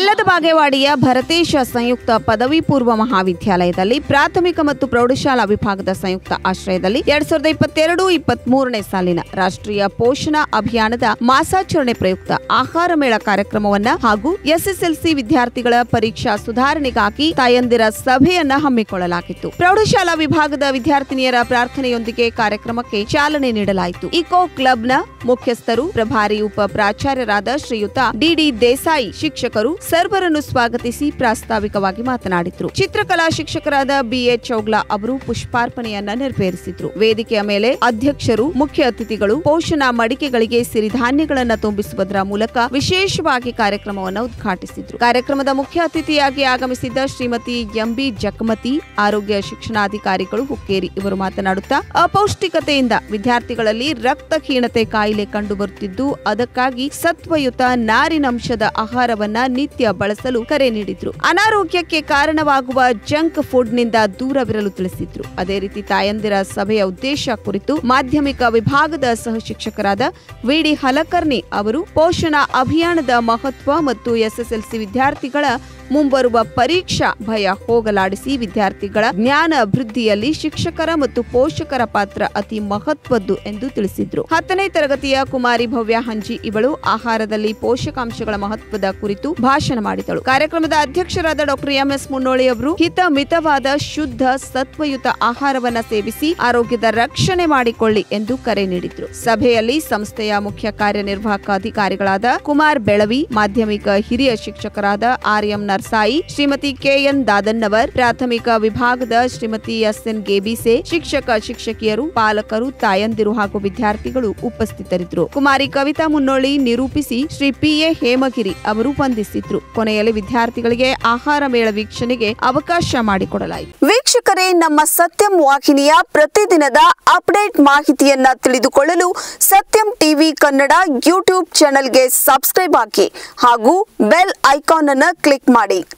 ಬೆಲ್ಲದ ಬಾಗೇವಾಡಿಯ ಭರತೇಶ ಸಂಯುಕ್ತ ಪದವಿ ಪೂರ್ವ ಮಹಾವಿದ್ಯಾಲಯದಲ್ಲಿ ಪ್ರಾಥಮಿಕ ಮತ್ತು ಪ್ರೌಢಶಾಲಾ ವಿಭಾಗದ ಸಂಯುಕ್ತ ಆಶ್ರಯದಲ್ಲಿ ಎರಡ್ ಸಾವಿರದ ಇಪ್ಪತ್ತೆರಡು ಇಪ್ಪತ್ತ್ ಮೂರನೇ ಸಾಲಿನ ರಾಷ್ಟ್ರೀಯ ಪೋಷಣ ಅಭಿಯಾನದ ಮಾಸಾಚರಣೆ ಪ್ರಯುಕ್ತ ಆಹಾರ ಮೇಳ ಕಾರ್ಯಕ್ರಮವನ್ನ ಹಾಗೂ ಎಸ್ಎಸ್ಎಲ್ಸಿ ವಿದ್ಯಾರ್ಥಿಗಳ ಪರೀಕ್ಷಾ ಸುಧಾರಣೆಗಾಗಿ ತಾಯಂದಿರ ಸಭೆಯನ್ನ ಹಮ್ಮಿಕೊಳ್ಳಲಾಗಿತ್ತು ಪ್ರೌಢಶಾಲಾ ವಿಭಾಗದ ವಿದ್ಯಾರ್ಥಿನಿಯರ ಪ್ರಾರ್ಥನೆಯೊಂದಿಗೆ ಕಾರ್ಯಕ್ರಮಕ್ಕೆ ಚಾಲನೆ ನೀಡಲಾಯಿತು ಇಕೋ ಕ್ಲಬ್ನ ಮುಖ್ಯಸ್ಥರು ಪ್ರಭಾರಿ ಉಪ ಪ್ರಾಚಾರ್ಯರಾದ ಶ್ರೀಯುತ ಡಿಡಿ ದೇಸಾಯಿ ಶಿಕ್ಷಕರು ಸರ್ವರನ್ನು ಸ್ವಾಗತಿಸಿ ಪ್ರಾಸ್ತಾವಿಕವಾಗಿ ಮಾತನಾಡಿದ್ರು ಚಿತ್ರಕಲಾ ಶಿಕ್ಷಕರಾದ ಬಿಎ ಚೌಗ್ಲಾ ಅವರು ಪುಷ್ಪಾರ್ಪಣೆಯನ್ನ ನೆರವೇರಿಸಿದ್ರು ವೇದಿಕೆಯ ಮೇಲೆ ಅಧ್ಯಕ್ಷರು ಮುಖ್ಯ ಅತಿಥಿಗಳು ಪೋಷಣ ಮಡಿಕೆಗಳಿಗೆ ಸಿರಿಧಾನ್ಯಗಳನ್ನ ತುಂಬಿಸುವುದರ ಮೂಲಕ ವಿಶೇಷವಾಗಿ ಕಾರ್ಯಕ್ರಮವನ್ನು ಉದ್ಘಾಟಿಸಿದ್ರು ಕಾರ್ಯಕ್ರಮದ ಮುಖ್ಯ ಅತಿಥಿಯಾಗಿ ಆಗಮಿಸಿದ್ದ ಶ್ರೀಮತಿ ಎಂಬಿ ಜಕಮತಿ ಆರೋಗ್ಯ ಶಿಕ್ಷಣಾಧಿಕಾರಿಗಳು ಹುಕ್ಕೇರಿ ಇವರು ಮಾತನಾಡುತ್ತಾ ಅಪೌಷ್ಟಿಕತೆಯಿಂದ ವಿದ್ಯಾರ್ಥಿಗಳಲ್ಲಿ ರಕ್ತಹೀನತೆ ಕಾಯಿಲೆ ಕಂಡುಬರುತ್ತಿದ್ದು ಅದಕ್ಕಾಗಿ ಸತ್ವಯುತ ನಾರಿನಂಶದ ಆಹಾರವನ್ನ ನಿತ್ಯ ಬಳಸಲು ಕರೆ ನೀಡಿದ್ರು ಅನಾರೋಗ್ಯಕ್ಕೆ ಕಾರಣವಾಗುವ ಜಂಕ್ ಫುಡ್ ನಿಂದ ದೂರವಿರಲು ತಿಳಿಸಿದ್ರು ಅದೇ ರೀತಿ ತಾಯಂದಿರ ಸಭೆಯ ಉದ್ದೇಶ ಕುರಿತು ಮಾಧ್ಯಮಿಕ ವಿಭಾಗದ ಸಹ ಶಿಕ್ಷಕರಾದ ವಿಡಿ ಹಲಕರ್ನಿ ಅವರು ಪೋಷಣ ಅಭಿಯಾನದ ಮಹತ್ವ ಮತ್ತು ಎಸ್ಎಸ್ಎಲ್ಸಿ ವಿದ್ಯಾರ್ಥಿಗಳ ಮುಂಬರುವ ಪರೀಕ್ಷಾ ಭಯ ಹೋಗಲಾಡಿಸಿ ವಿದ್ಯಾರ್ಥಿಗಳ ಜ್ಞಾನ ಅಭಿವೃದ್ಧಿಯಲ್ಲಿ ಶಿಕ್ಷಕರ ಮತ್ತು ಪೋಷಕರ ಪಾತ್ರ ಅತಿ ಮಹತ್ವದ್ದು ಎಂದು ತಿಳಿಸಿದ್ರು ಹತ್ತನೇ ತರಗತಿಯ ಕುಮಾರಿ ಭವ್ಯ ಹಂಜಿ ಇವಳು ಆಹಾರದಲ್ಲಿ ಪೋಷಕಾಂಶಗಳ ಮಹತ್ವದ ಕುರಿತು ಭಾಷಣ ಮಾಡಿದಳು ಕಾರ್ಯಕ್ರಮದ ಅಧ್ಯಕ್ಷರಾದ ಡಾಕ್ಟರ್ ಎಂಎಸ್ ಮುನ್ನೋಳಿ ಅವರು ಹಿತ ಮಿತವಾದ ಶುದ್ಧ ಸತ್ವಯುತ ಆಹಾರವನ್ನ ಸೇವಿಸಿ ಆರೋಗ್ಯದ ರಕ್ಷಣೆ ಮಾಡಿಕೊಳ್ಳಿ ಎಂದು ಕರೆ ನೀಡಿದ್ರು ಸಭೆಯಲ್ಲಿ ಸಂಸ್ಥೆಯ ಮುಖ್ಯ ಕಾರ್ಯನಿರ್ವಾಹಕ ಅಧಿಕಾರಿಗಳಾದ ಕುಮಾರ್ ಬೆಳವಿ ಮಾಧ್ಯಮಿಕ ಹಿರಿಯ ಶಿಕ್ಷಕರಾದ R M Narsai Shrimati K N Dadannavar ಪ್ರಾಥಮಿಕ ವಿಭಾಗದ ಶ್ರೀಮತಿ ಎಸ್ ಎನ್ ಗೇಬಿಸೆ ಶಿಕ್ಷಕ ಶಿಕ್ಷಕಿಯರು ಪಾಲಕರು ತಾಯಂದಿರು ಹಾಗೂ ವಿದ್ಯಾರ್ಥಿಗಳು ಉಪಸ್ಥಿತರಿದ್ದರು ಕುಮಾರಿ ಕವಿತಾ ಮುನ್ನೋಳಿ ನಿರೂಪಿಸಿ ಶ್ರೀ ಪಿ ಎ ಹೇಮಗಿರಿ ಅವರು ವಂದಿಸಿದ್ರು ಕೊನೆಯಲ್ಲಿ ವಿದ್ಯಾರ್ಥಿಗಳಿಗೆ ಆಹಾರ ಮೇಳ ವೀಕ್ಷಣೆಗೆ ಅವಕಾಶ ಮಾಡಿಕೊಡಲಾಯಿತು ವೀಕ್ಷಕರೇ ನಮ್ಮ ಸತ್ಯಂ ವಾಹಿನಿಯ ಪ್ರತಿದಿನದ ಅಪ್ಡೇಟ್ ಮಾಹಿತಿಯನ್ನ ತಿಳಿದುಕೊಳ್ಳಲು ಸತ್ಯಂ ಟಿವಿ ಕನ್ನಡ ಯೂಟ್ಯೂಬ್ ಚಾನೆಲ್ಗೆ ಸಬ್ಸ್ಕ್ರೈಬ್ ಹಾಕಿ ಹಾಗೂ ಬೆಲ್ ಐಕಾನ್ ಅನ್ನು ಕ್ಲಿಕ್ ಮಾಡಿ